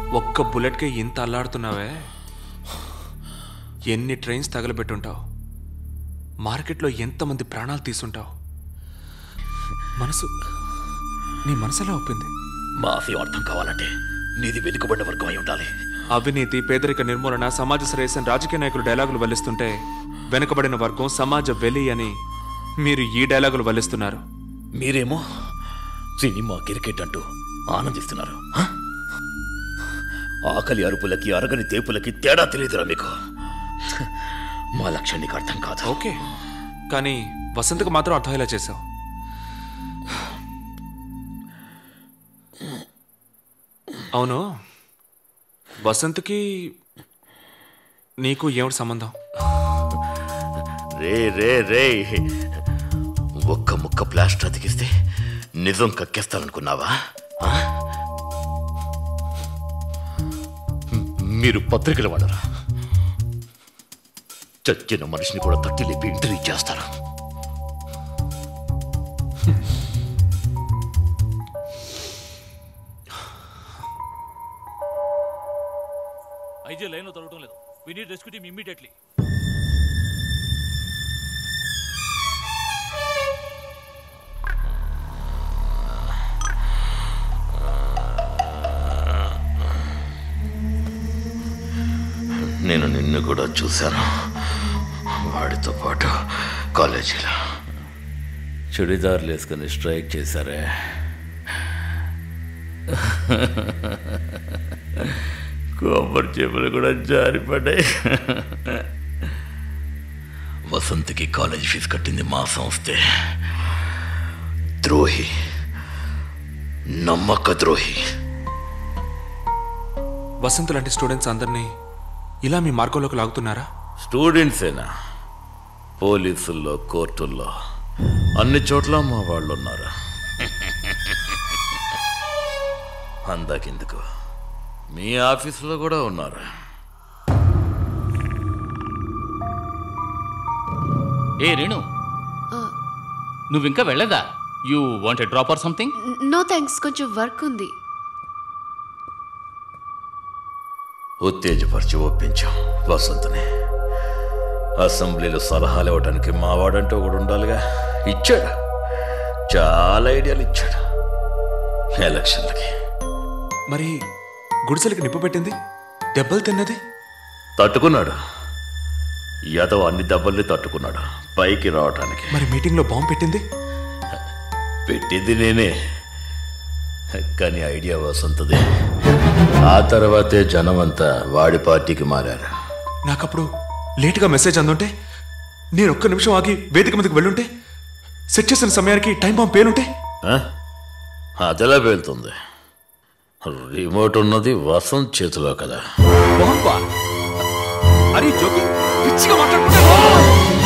ఒక్క బుల్లెట్కే ఇంత అల్లాడుతున్నావే ఎన్ని ట్రైన్స్ తగలబెట్టుంటావు మార్కెట్లో ఎంతమంది ప్రాణాలు తీసుంటావు మనసు నీ మనసులో ఒప్పింది మా ఆశయం అర్థం కావాలంటే నీది వెనుకబడిన వర్గం అయి ఉండాలి అవినీతి పేదరిక నిర్మూలన సమాజ శ్రేయస్సు అని రాజకీయ నాయకులు డైలాగులు వల్లిస్తుంటే వెనుకబడిన వర్గం సమాజ వెలి అని మీరు ఈ డైలాగులు వల్లిస్తున్నారు మీరేమో సినిమా క్రికెట్ అంటూ ఆనందిస్తున్నారు హ? ఆకలి అరుపులకి అరగని తేపులకి తేడా తెలియదురా మీకు మా లక్ష్యం నీకు అర్థం కాదు ఓకే కానీ వసంతకు మాత్రం అర్థమయ్యేలా చేసావు అవును వసంత్కి నీకు ఏమిటి సంబంధం రే రే రే ఒక్క ముక్క ప్లాస్టర్ అతికిస్తే నిజం కక్కేస్తాననుకున్నావా ఆ? మీరు పత్రికల వాడరా చచ్చిన మనిషిని కూడా తట్టి లేపి ఇంటర్వ్యూ చేస్తారు ఐజీ లైన్లో దొరకడం లేదు we need rescue team immediately నేను నిన్ను కూడా చూశాను వాడితో పాటు కాలేజీలో చుడిదార్లు వేసుకుని స్ట్రైక్ చేశారే కొబ్బరి చెప్పులు కూడా జారిపడ్డాయి వసంత్కి కాలేజ్ ఫీజు కట్టింది మా సంస్థే ద్రోహి నమ్మక ద్రోహి వసంత్ లాంటి స్టూడెంట్స్ అందరినీ ఇలా మీ మార్గంలోకి లాగుతున్నారా స్టూడెంట్సేనా పోలీసుల్లో కోర్టుల్లో అన్ని చోట్ల మా వాళ్ళు ఉన్నారు అందాకెందుకు మీ ఆఫీసులో కూడా ఉన్నారు ఏ రేణు నువ్వు ఇంకా వెళ్ళదా you want drop or something no thanks కొంచెం వర్క్ ఉంది ఉత్తేజపరిచి ఒప్పించాం వసంతని అసెంబ్లీలో సలహాలు ఇవ్వడానికి మావాడంటూ ఒకడు ఉండాలిగా ఇచ్చాడు చాలా ఐడియాలు ఇచ్చాడు ఎలక్షన్లకి మరి గుడిసెలకి నిప్పు పెట్టింది దెబ్బలు తిన్నది తట్టుకున్నాడు యాదవ్ అన్ని దెబ్బల్ని తట్టుకున్నాడు పైకి రావటానికి మరి మీటింగ్లో బాంబు పెట్టింది పెట్టింది నేనే కానీ ఐడియా వసంతది ఆ తర్వాతే జనమంతా వాడి పార్టీకి మారారు నాకప్పుడు లేటుగా మెసేజ్ అందుంటే నేను ఒక్క నిమిషం ఆగి వేదిక మీదకి వెళ్ళుంటే సెట్ చేసిన సమయానికి టైం బాంబ్ పేలుంటే ఆ? అదెలా పేలుతుంది రిమోట్ ఉన్నది వసంత్ చేతిలో కదా బాంబా అరే జోకి పిచ్చిగా మాట్లాడుకుంటే